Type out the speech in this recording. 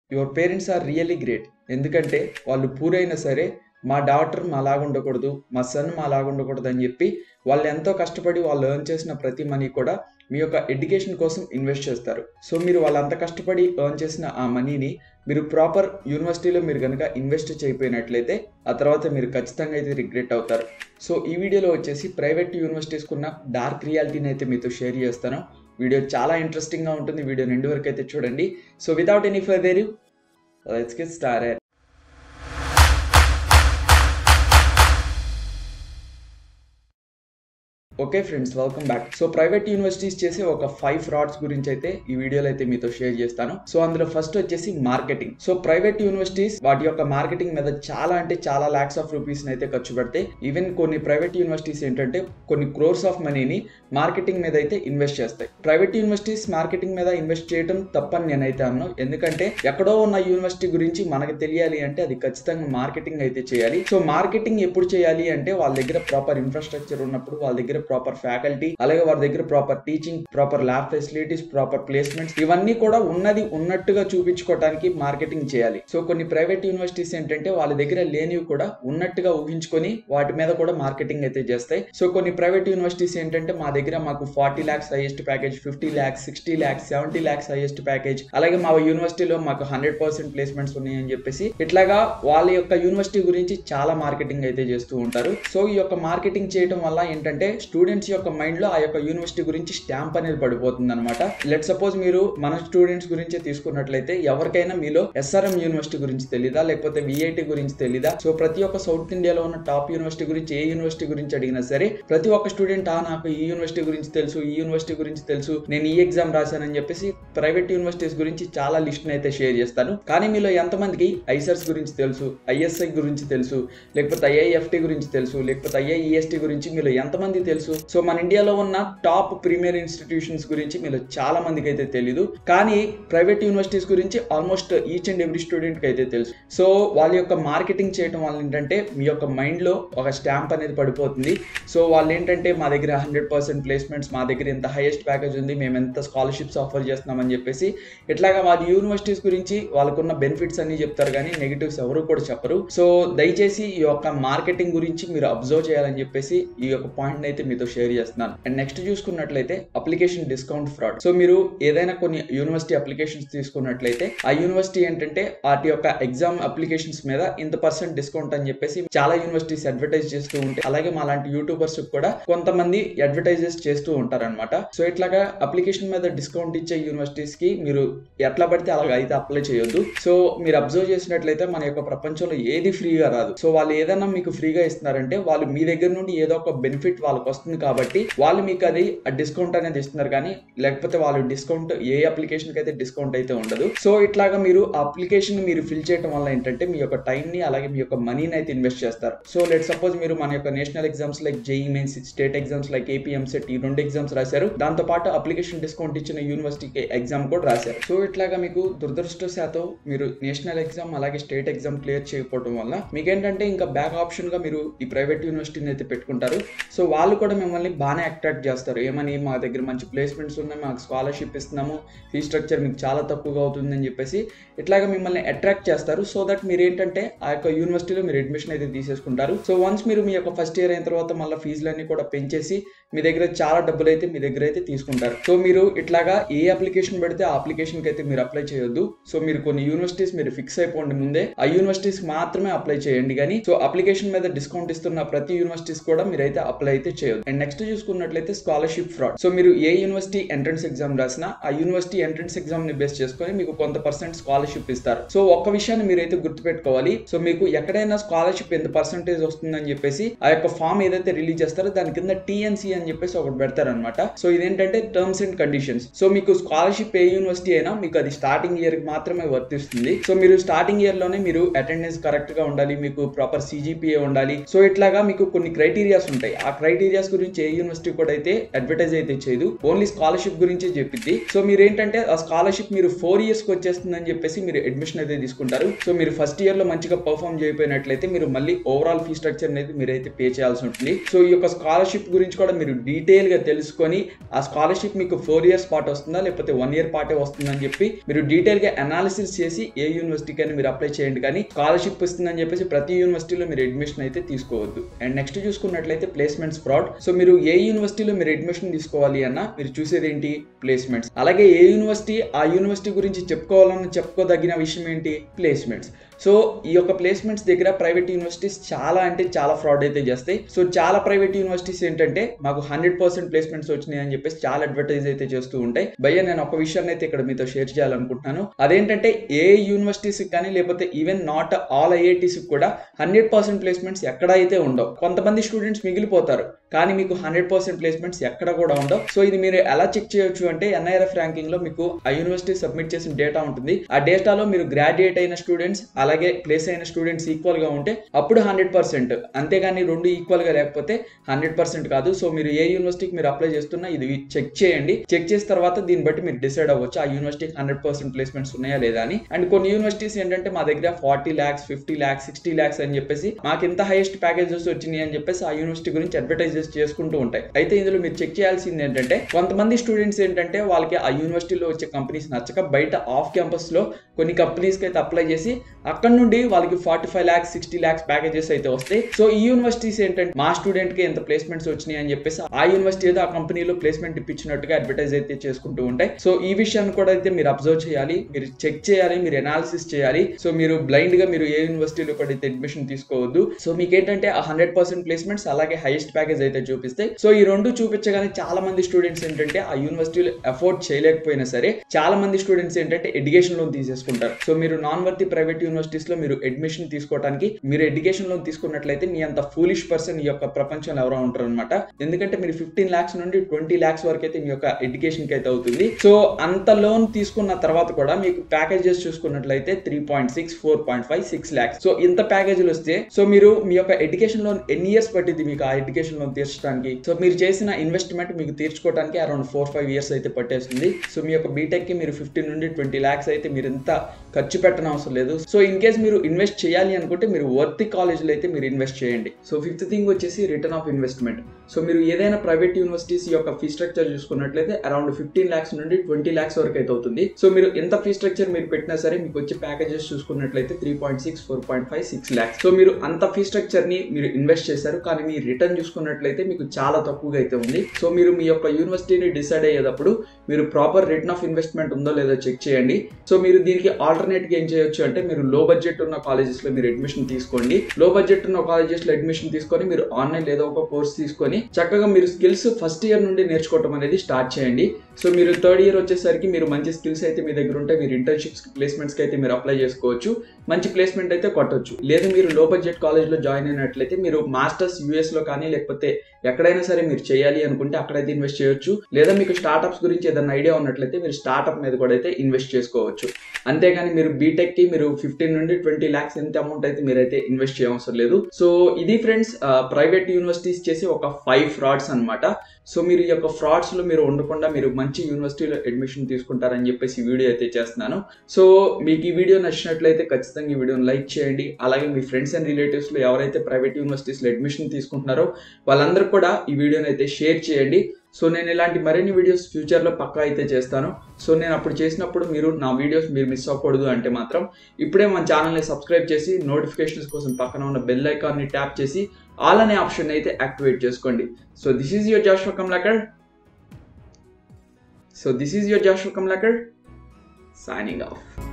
your parents are really great ఎందుకంటే వాళ్ళు పూరైనా సరే మా డాటర్ మా లాగా ఉండకూడదు మా సన్ మా లాగా ఉండకూడదు అని చెప్పి వాళ్ళు ఎంతో కష్టపడి వాళ్ళు ఎర్న్ చేసిన ప్రతి మనీ కూడా మీ యొక్క ఎడ్యుకేషన్ కోసం ఇన్వెస్ట్ చేస్తారు సో మీరు వాళ్ళంత కష్టపడి ఎర్న్ చేసిన ఆ మనీని మీరు ప్రాపర్ యూనివర్సిటీలో మీరు కనుక ఇన్వెస్ట్ చేయకపోయినట్లయితే ఆ తర్వాత మీరు ఖచ్చితంగా అయితే రిగ్రెట్ అవుతారు సో ఈ వీడియోలో వచ్చేసి ప్రైవేట్ యూనివర్సిటీస్కున్న డార్క్ రియాలిటీని అయితే మీతో షేర్ చేస్తాను వీడియో చాలా ఇంట్రెస్టింగ్గా ఉంటుంది వీడియో రెండు వరకు అయితే చూడండి so without any further let's get start okay friends welcome back so private universities చేసే ఒక ఫైవ్ ఫ్రాడ్స్ గురించి అయితే ఈ వీడియోలో అయితే మీతో షేర్ చేస్తాను సో అందులో ఫస్ట్ వచ్చేసి మార్కెటింగ్ సో ప్రైవేట్ యూనివర్సిటీస్ వాటి యొక్క మార్కెటింగ్ మీద చాలా అంటే చాలా లాక్స్ ఆఫ్ రూపీస్ అయితే ఖర్చు పెడతాయి ఈవెన్ కొన్ని ప్రైవేట్ యూనివర్సిటీస్ ఏంటంటే కొన్ని క్రోర్స్ ఆఫ్ మనీని మార్కెటింగ్ మీద అయితే ఇన్వెస్ట్ చేస్తాయి ప్రైవేట్ యూనివర్సిటీస్ మార్కెటింగ్ మీద ఇన్వెస్ట్ చేయడం తప్పని నేనైతే అన్నాను ఎందుకంటే ఎక్కడో ఉన్న యూనివర్సిటీ గురించి మనకు తెలియాలి అంటే అది ఖచ్చితంగా మార్కెటింగ్ అయితే చేయాలి సో మార్కెటింగ్ ఎప్పుడు చేయాలి అంటే వాళ్ళ దగ్గర ప్రాపర్ ఇన్ఫ్రాస్ట్రక్చర్ ఉన్నప్పుడు వాళ్ళ దగ్గర ప్రాపర్ ఫ్యాకల్టీ అలాగే వారి దగ్గర proper teaching proper lab facilities proper placements ఇవన్నీ కూడా ఉన్నది ఉన్నట్టుగా చూపించుకోవడానికి మార్కెటింగ్ చేయాలి సో కొన్ని ప్రైవేట్ యూనివర్సిటీస్ ఏంటంటే వాళ్ళ దగ్గర లేనివి కూడా ఉన్నట్టుగా ఊహించుకొని వాటి మీద కూడా మార్కెటింగ్ అయితే చేస్తాయి సో కొన్ని ప్రైవేట్ యూనివర్సిటీస్ ఏంటంటే మా దగ్గర మాకు forty lakhs highest package fifty lakhs sixty lakhs seventy lakhs highest package అలాగే మా యూనివర్సిటీలో మాకు హండ్రెడ్ పర్సెంట్ ప్లేస్మెంట్స్ ఉన్నాయని చెప్పేసి ఇట్లాగా వాళ్ళ యొక్క యూనివర్సిటీ గురించి చాలా మార్కెటింగ్ అయితే చేస్తూ ఉంటారు సో ఈ యొక్క మార్కెటింగ్ చేయడం వల్ల ఏంటంటే స్టూడెంట్స్ యొక్క మైండ్ లో ఆ యొక్క యూనివర్సిటీ గురించి స్టాంప్ అనేది పడిపోతుంది అనమాట లెట్ సపోజ్ మీరు మన స్టూడెంట్స్ గురించి తీసుకున్నట్లయితే ఎవరికైనా మీలో ఎస్ఆర్ఎం యూనివర్సిటీ గురించి తెలీదా లేకపోతే విఐటి గురించి తెలీదా సో ప్రతి ఒక్క సౌత్ ఇండియాలో ఉన్న టాప్ యూనివర్సిటీ గురించి ఏ యూనివర్సిటీ గురించి అడిగినా సరే ప్రతి ఒక్క స్టూడెంట్ ఆ నాకు ఈ యూనివర్సిటీ గురించి తెలుసు ఈ యూనివర్సిటీ గురించి తెలుసు నేను ఈ ఎగ్జామ్ రాశానని చెప్పేసి ప్రైవేట్ యూనివర్సిటీస్ గురించి చాలా లిస్ట్ అయితే షేర్ చేస్తాను కానీ మీలో ఎంతమందికి ఐసర్స్ గురించి తెలుసు ఐఎస్ఐ గురించి తెలుసు లేకపోతే ఐఐఎఫ్టీ గురించి తెలుసు లేకపోతే ఐఐఈఎస్టీ గురించి మీలో ఎంతమంది తెలుసు సో మన ఇండియాలో ఉన్న టాప్ ప్రీమియర్ ఇన్స్టిట్యూషన్స్ గురించి మీలో చాలా మందికి అయితే తెలీదు కానీ ప్రైవేట్ యూనివర్సిటీస్ గురించి ఆల్మోస్ట్ ఈచ్ అండ్ ఎవ్రీ స్టూడెంట్కి అయితే తెలుసు సో వాళ్ళ యొక్క మార్కెటింగ్ చేయడం వల్ల ఏంటంటే మీ యొక్క మైండ్లో ఒక స్టాంప్ అనేది పడిపోతుంది సో వాళ్ళు ఏంటంటే మా దగ్గర హండ్రెడ్ పర్సెంట్ ప్లేస్మెంట్స్ మా దగ్గర ఎంత హైయెస్ట్ ప్యాకేజ్ ఉంది మేము ఎంత స్కాలర్షిప్స్ ఆఫర్ చేస్తున్నామని చెప్పేసి ఇట్లాగా వాళ్ళ యూనివర్సిటీస్ గురించి వాళ్ళకున్న బెనిఫిట్స్ అన్ని చెప్తారు కానీ నెగిటివ్స్ ఎవరు కూడా చెప్పరు సో దయచేసి ఈ యొక్క మార్కెటింగ్ గురించి మీరు అబ్జర్వ్ చేయాలని చెప్పేసి ఈ యొక్క పాయింట్ అయితే మీతో షేర్ చేస్తున్నాను అండ్ నెక్స్ట్ చూసుకున్నట్లయితే అప్లికేషన్ డిస్కౌంట్ ఫ్రాడ్ సో మీరు ఏదైనా కొన్ని యూనివర్సిటీ అప్లికేషన్స్ తీసుకున్నట్లయితే ఆ యూనివర్సిటీ ఏంటంటే వాటి యొక్క ఎగ్జామ్ అప్లికేషన్స్ మీద ఇంత పర్సెంట్ డిస్కౌంట్ అని చెప్పేసి చాలా యూనివర్సిటీస్ అడ్వర్టైజ్ చేస్తూ ఉంటాయి అలాగే మా లాంటి యూట్యూబర్స్ కూడా కొంతమంది అడ్వర్టైజెస్ చేస్తూ ఉంటారనమాట సో ఇట్లాగా అప్లికేషన్ మీద డిస్కౌంట్ ఇచ్చే యూనివర్సిటీస్ కి మీరు ఎట్లా పడితే అలాగ అయితే అప్లై చేయొద్దు సో మీరు అబ్జర్వ్ చేసినట్లయితే మన యొక్క ప్రపంచంలో ఏది ఫ్రీగా రాదు సో వాళ్ళు ఏదైనా మీకు ఫ్రీగా ఇస్తున్నారంటే వాళ్ళు మీ దగ్గర నుండి ఏదో ఒక బెనిఫిట్ వాళ్ళకి వస్తుంది కాబట్టి వాళ్ళు మీకు అది డిస్కౌంట్ అనేది ఇస్తున్నారు కానీ లేకపోతే వాళ్ళు డిస్కౌంట్ ఏ అప్లికేషన్ కి అయితే డిస్కౌంట్ అయితే ఉండదు సో ఇట్లాగా మీరు ఆ అప్లికేషన్ మీరు ఫిల్ చేయడం వల్ల ఏంటంటే మీ యొక్క టైం ని అలాగే మీ యొక్క మనీని అయితే ఇన్వెస్ట్ చేస్తారు సో లెట్ సపోజ్ మీరు మన యొక్క national exams like JEE Mains state exams like AP EAMCET ఈ రెండు ఎగ్జామ్స్ రాశారు దాంతో పాటు అప్లికేషన్ డిస్కౌంట్ ఇచ్చిన యూనివర్సిటీకి ఎగ్జామ్ కూడా రాశారు సో ఇట్లాగా మీకు దురదృష్టశాతం మీరు నేషనల్ ఎగ్జామ్ అలాగే స్టేట్ ఎగ్జామ్ క్లియర్ చేయకపోవడం వల్ల మీకేంటంటే ఇంకా బ్యాక్ ఆప్షన్ గా మీరు ఈ ప్రైవేట్ యూనివర్సిటీని అయితే పెట్టుకుంటారు సో వాళ్ళు కూడా మిమ్మల్ని బాగానే అట్రాక్ట్ చేస్తారు ఏమని మా దగ్గర మంచి ప్లేస్మెంట్స్ ఉన్నాయి మాకు స్కాలర్షిప్ ఇస్తున్నాము ఫీ స్ట్రక్చర్ మీకు చాలా తక్కువగా అవుతుందని చెప్పేసి ఇట్లాగా మిమ్మల్ని అట్రాక్ట్ చేస్తారు సో దట్ మీరు ఏంటంటే ఆ యొక్క యూనివర్సిటీలో మీరు అడ్మిషన్ అయితే తీసేసుకుంటారు సో వన్స్ మీరు మీ యొక్క ఫస్ట్ ఇయర్ అయిన తర్వాత మళ్ళీ ఫీజులన్నీ కూడా పెంచేసి మీ దగ్గర చాలా డబ్బులు అయితే మీ దగ్గర అయితే తీసుకుంటారు సో మీరు ఇట్లాగా ఏ అప్లికేషన్ పెడితే ఆ అప్లికేషన్కి అయితే మీరు అప్లై చేయొద్దు సో మీరు కొన్ని యూనివర్సిటీస్ మీరు ఫిక్స్ అయిపోండి ముందే ఆ యూనివర్సిటీస్ మాత్రమే అప్లై చేయండి కానీ సో అప్లికేషన్ మీద డిస్కౌంట్ ఇస్తున్న ప్రతి యూనివర్సిటీస్ కూడా మీరు అయితే అప్లై అయితే చేయొద్దు అండ్ నెక్స్ట్ చూసుకున్నట్లయితే స్కాలర్షిప్ ఫ్రాడ్ సో మీరు ఏ యూనివర్సిటీ ఎంట్రన్స్ ఎగ్జామ్ రాసినా ఆ యూనివర్సిటీ ఎంట్రన్స్ ఎగ్జామ్ ని బేస్ చేసుకొని మీకు కొంత పర్సెంట్ స్కాలర్షిప్ ఇస్తారు సో ఒక్క విషయాన్ని మీరైతే గుర్తుపెట్టుకోవాలి సో మీకు ఎక్కడైనా స్కాలర్షిప్ ఎంత పర్సెంటేజ్ వస్తుందని చెప్పేసి ఆ యొక్క ఫామ్ ఏదైతే రిలీజ్ చేస్తారో దాని కింద టీఎన్సీ అని చెప్పేసి ఒకటి పెడతారనమాట సో ఇదేంటంటే టర్మ్స్ అండ్ కండిషన్స్ సో మీకు స్కాలర్షిప్ ఏ యూనివర్సిటీ అయినా మీకు అది స్టార్టింగ్ ఇయర్ కి మాత్రమే వర్తిస్తుంది సో మీరు స్టార్టింగ్ ఇయర్ లోనే మీరు అటెండెన్స్ కరెక్ట్ గా ఉండాలి మీకు ప్రాపర్ సిజిపిఏ ఉండాలి సో ఇట్లాగా మీకు కొన్ని క్రైటీరియాస్ ఉంటాయి ఆ క్రైటీరియాస్ గురించి ఏ యూనివర్సిటీ కూడా అయితే అడ్వర్టైజ్ అయితే చేయదు ఓన్లీ స్కాలర్షిప్ గురించే చెప్పింది సో మీరు ఏంటంటే ఆ స్కాలర్షిప్ మీరు ఫోర్ ఇయర్స్ కి వచ్చేస్తుందని చెప్పేసి మీరు అడ్మిషన్ అయితే తీసుకుంటారు సో మీరు ఫస్ట్ ఇయర్ లో మంచిగా పర్ఫామ్ చేయకపోయినట్లయితే మీరు మళ్ళీ ఓవరాల్ ఫీ స్ట్రక్చర్ అనేది మీరైతే పే చేయాల్సి ఉంటుంది సో ఈ యొక్క స్కాలర్షిప్ గురించి కూడా మీరు మీరు డీటెయిల్గా తెలుసుకొని ఆ స్కాలర్షిప్ మీకు ఫోర్ ఇయర్స్ పాటు వస్తుందా లేకపోతే వన్ ఇయర్ పాటే వస్తుందని చెప్పి మీరు డీటెయిల్గా అనాలిసిస్ చేసి ఏ యూనివర్సిటీకి అయినా మీరు అప్లై చేయండి కానీ స్కాలర్షిప్ ఇస్తుందని చెప్పేసి ప్రతి యూనివర్సిటీలో మీరు అడ్మిషన్ అయితే తీసుకోవద్దు అండ్ నెక్స్ట్ చూసుకున్నట్లయితే ప్లేస్మెంట్స్ ఫ్రాడ్ సో మీరు ఏ యూనివర్సిటీలో మీరు అడ్మిషన్ తీసుకోవాలి అన్న మీరు చూసేది ఏంటి ప్లేస్మెంట్స్ అలాగే ఏ యూనివర్సిటీ ఆ యూనివర్సిటీ గురించి చెప్పుకోవాలన్న చెప్పుకోదగిన విషయం ఏంటి ప్లేస్మెంట్స్ సో ఈ యొక్క ప్లేస్మెంట్స్ దగ్గర ప్రైవేట్ యూనివర్సిటీస్ చాలా అంటే చాలా ఫ్రాడ్ అయితే చేస్తాయి సో చాలా ప్రైవేట్ యూనివర్సిటీస్ ఏంటంటే మాకు హండ్రెడ్ పర్సెంట్ ప్లేస్మెంట్స్ వచ్చినాయి అని చెప్పేసి చాలా అడ్వర్టైజ్ అయితే చేస్తూ ఉంటాయి భయ్య నేను ఒక విషయాన్ని అయితే ఇక్కడ మీతో షేర్ చేయాలనుకుంటున్నాను అదేంటంటే ఏ యూనివర్సిటీస్ కానీ లేకపోతే ఈవెన్ నాట్ ఆల్ ఐఐటీస్ కూడా హండ్రెడ్ పర్సెంట్ ప్లేస్మెంట్స్ ఎక్కడ అయితే ఉండవు కొంతమంది స్టూడెంట్స్ మిగిలిపోతారు కానీ మీకు హండ్రెడ్ పర్సెంట్ ప్లేస్మెంట్స్ ఎక్కడ కూడా ఉండవు సో ఇది మీరు ఎలా చెక్ చేయొచ్చు అంటే ఎన్ఐఆర్ఎఫ్ ర్యాంకింగ్ లో మీకు ఆ యూనివర్సిటీ సబ్మిట్ చేసిన డేటా ఉంటుంది ఆ డేటాలో మీరు గ్రాడ్యుయేట్ అయిన స్టూడెంట్స్ అలాగే ప్లేస్ అయిన స్టూడెంట్స్ ఈక్వల్ గా ఉంటే అప్పుడు హండ్రెడ్ పర్సెంట్ అంతేగాని రెండు ఈక్వల్ గా లేకపోతే హండ్రెడ్ పర్సెంట్ కాదు సో మీరు ఏ యూనివర్సిటీకి మీరు అప్లై చేస్తున్నా ఇది చెక్ చేయండి చెక్ చేసిన తర్వాత దీన్ని బట్టి మీరు డిసైడ్ అవ్వచ్చు ఆ యూనివర్సిటీకి హండ్రెడ్ పర్సెంట్ ప్లేస్మెంట్స్ ఉన్నాయా లేదా అని అండ్ కొన్ని యూనివర్సిటీస్ ఏంటంటే మా దగ్గర forty lakhs fifty lakhs sixty lakhs అని చెప్పేసి మాకు ఇంత హైయెస్ట్ ప్యాకేజెస్ వచ్చినాయి అని చెప్పేసి ఆ యూనివర్సిటీ గురించి అడ్వర్టైజెస్ చేసుకుంటూ ఉంటాయి అయితే ఇందులో మీరు చెక్ చేయాల్సింది ఏంటంటే కొంతమంది స్టూడెంట్స్ ఏంటంటే వాళ్ళకి ఆ యూనివర్సిటీలో వచ్చే కంపెనీస్ నచ్చక బయట ఆఫ్ క్యాంపస్ లో కొన్ని కంపెనీస్కి అయితే అప్లై చేసి అక్కడ నుండి వాళ్ళకి forty five lakhs sixty lakhs packages అయితే వస్తాయి సో ఈ యూనివర్సిటీస్ ఏంటంటే మా స్టూడెంట్ కి ఎంత ప్లేస్మెంట్స్ వచ్చినాయి అని చెప్పేసి ఆ యూనివర్సిటీ ఏదో ఆ కంపెనీలో ప్లేస్మెంట్ ఇప్పించినట్టుగా అడ్వర్టైజ్ అయితే చేసుకుంటూ ఉంటాయి సో ఈ విషయాన్ని కూడా అయితే మీరు అబ్జర్వ్ చేయాలి మీరు చెక్ చేయాలి మీరు ఎనాలిసిస్ చేయాలి సో మీరు బ్లైండ్ గా మీరు ఏ యూనివర్సిటీలో కూడా అయితే అడ్మిషన్ తీసుకోవద్దు సో మీకు ఏంటంటే ఆ హండ్రెడ్ పర్సెంట్ ప్లేస్మెంట్స్ అలాగే హైయెస్ట్ ప్యాకేజ్ అయితే చూపిస్తాయి సో ఈ రెండు చూపించగానే చాలా మంది స్టూడెంట్స్ ఏంటంటే ఆ యూనివర్సిటీలో అఫోర్డ్ చేయలేకపోయినా సరే చాలా మంది స్టూడెంట్స్ ఏంటంటే ఎడ్యుకేషన్ లోన్ తీసేసుకుంటారు సో మీరు నాన్ వర్తి ప్రైవేట్ యూనివర్సిటీస్ లో మీరు అడ్మిషన్ తీసుకోవడానికి మీరు ఎడ్యుకేషన్ లోన్ తీసుకున్నట్లయితే మీ అంత ఫూలిష్ పర్సన్ ఈ యొక్క ప్రపంచంలో ఎవరో ఉంటారు అనమాట ఎందుకంటే మీరు ఫిఫ్టీన్ లాక్స్ నుండి ట్వంటీ లాక్స్ వరకు అయితే మీ యొక్క ఎడ్యుకేషన్ కి అయితే అవుతుంది సో అంత లోన్ తీసుకున్న తర్వాత కూడా మీకు ప్యాకేజెస్ చూసుకున్నట్లయితే three point six four point five six lakhs so ఇంత ప్యాకేజీలు వస్తే సో మీరు మీ యొక్క ఎడ్యుకేషన్ లోన్ ఎన్ని ఇయర్స్ పట్టింది మీకు ఆ ఎడ్యుకేషన్ లోన్ తీర్చడానికి సో మీరు చేసిన ఇన్వెస్ట్మెంట్ మీకు తీర్చుకోవడానికి అరౌండ్ ఫోర్ ఫైవ్ ఇయర్స్ అయితే పట్టేస్తుంది సో మీ యొక్క బీటెక్ కి మీరు ఫిఫ్టీన్ నుండి ట్వంటీ లాక్స్ అయితే మీరు ఎంత ఖర్చు పెట్టనవసరం అవసరం లేదు సో ఇన్ కేస్ మీరు ఇన్వెస్ట్ చేయాలి అనుకుంటే మీరు వర్తి కాలేజ్లో అయితే మీరు ఇన్వెస్ట్ చేయండి సో ఫిఫ్త్ థింగ్ వచ్చేసి రిటర్న్ ఆఫ్ ఇన్వెస్ట్మెంట్ సో మీరు ఏదైనా ప్రైవేట్ యూనివర్సిటీస్ యొక్క ఫీ స్ట్రక్చర్ చూసుకున్నట్లయితే అరౌండ్ ఫిఫ్టీన్ లాక్స్ నుండి ట్వంటీ లాక్స్ వరకు అయితే అవుతుంది సో మీరు ఎంత ఫీ స్ట్రక్చర్ మీరు పెట్టినా సరే మీకు వచ్చే ప్యాకేజెస్ చూసుకున్నట్లయితే three point six four point five six lakhs so మీరు అంత ఫీ స్ట్రక్చర్ ని మీరు ఇన్వెస్ట్ చేశారు కానీ మీ రిటర్న్ చూసుకున్నట్లయితే మీకు చాలా తక్కువగా అయితే ఉంది సో మీరు మీ యొక్క యూనివర్సిటీని డిసైడ్ అయ్యేటప్పుడు మీరు ప్రాపర్ రిటర్న్ ఆఫ్ ఇన్వెస్ట్మెంట్ ఉందో లేదో చెక్ చేయండి సో మీరు దీనికి ఆల్టర్నేట్ గా ఏం చేయొచ్చు అంటే మీరు లో బడ్జెట్ ఉన్న కాలేజెస్ లో మీరు అడ్మిషన్ తీసుకోండి లో బడ్జెట్ ఉన్న కాలేజెస్ లో అడ్మిషన్ తీసుకొని మీరు ఆన్లైన్ లేదా ఒక కోర్స్ తీసుకొని చక్కగా మీరు స్కిల్స్ ఫస్ట్ ఇయర్ నుండి నేర్చుకోవడం అనేది స్టార్ట్ చేయండి సో మీరు థర్డ్ ఇయర్ వచ్చేసరికి మీరు మంచి స్కిల్స్ అయితే మీ దగ్గర ఉంటే మీరు ఇంటర్న్షిప్స్ ప్లేస్మెంట్స్ కి అయితే మీరు అప్లై చేసుకోవచ్చు మంచి ప్లేస్మెంట్ అయితే కొట్టొచ్చు లేదు మీరు లో బడ్జెట్ కాలేజ్ లో జాయిన్ అయినట్లయితే మీరు మాస్టర్స్ యూఎస్ లో కానీ లేకపోతే ఎక్కడైనా సరే మీరు చేయాలి అనుకుంటే అక్కడైతే ఇన్వెస్ట్ చేయొచ్చు లేదా మీకు స్టార్ట్అప్స్ గురించి ఏదైనా ఐడియా ఉన్నట్లయితే మీరు స్టార్ట్అప్ మీద కూడా అయితే ఇన్వెస్ట్ చేసుకోవచ్చు అంతేగాని మీరు బీటెక్ కి మీరు ఫిఫ్టీన్ నుండి ట్వంటీ ల్యాక్స్ ఎంత అమౌంట్ అయితే మీరైతే ఇన్వెస్ట్ చేయవసరం లేదు సో ఇది ఫ్రెండ్స్ ప్రైవేట్ యూనివర్సిటీస్ చేసి ఒక ఫైవ్ ఫ్రాడ్స్ అన్నమాట సో మీరు ఈ యొక్క ఫ్రాడ్స్ లో మీరు ఉండకుండా మీరు మంచి యూనివర్సిటీలో అడ్మిషన్ తీసుకుంటారని చెప్పేసి వీడియో అయితే చేస్తున్నాను సో మీకు ఈ వీడియో నచ్చినట్లయితే ఖచ్చితంగా ఈ వీడియోని లైక్ చేయండి అలాగే మీ ఫ్రెండ్స్ అండ్ రిలేటివ్స్ లో ఎవరైతే ప్రైవేట్ యూనివర్సిటీస్ లో అడ్మిషన్ తీసుకుంటున్నారో వాళ్ళందరూ కూడా ఈ వీడియోని అయితే షేర్ చేయండి సో నేను ఇలాంటి మరిన్ని వీడియోస్ ఫ్యూచర్లో పక్కా అయితే చేస్తాను సో నేను అప్పుడు చేసినప్పుడు మీరు నా వీడియోస్ మీరు మిస్ అవ్వకూడదు అంటే మాత్రం ఇప్పుడే మన ఛానల్ని సబ్స్క్రైబ్ చేసి నోటిఫికేషన్స్ కోసం పక్కన ఉన్న బెల్ ఐకాన్ని ట్యాప్ చేసి ఆల్ అనే ఆప్షన్ అయితే యాక్టివేట్ చేసుకోండి so this is your Joshua Kamalakar so this is your Joshua Kamalakar signing of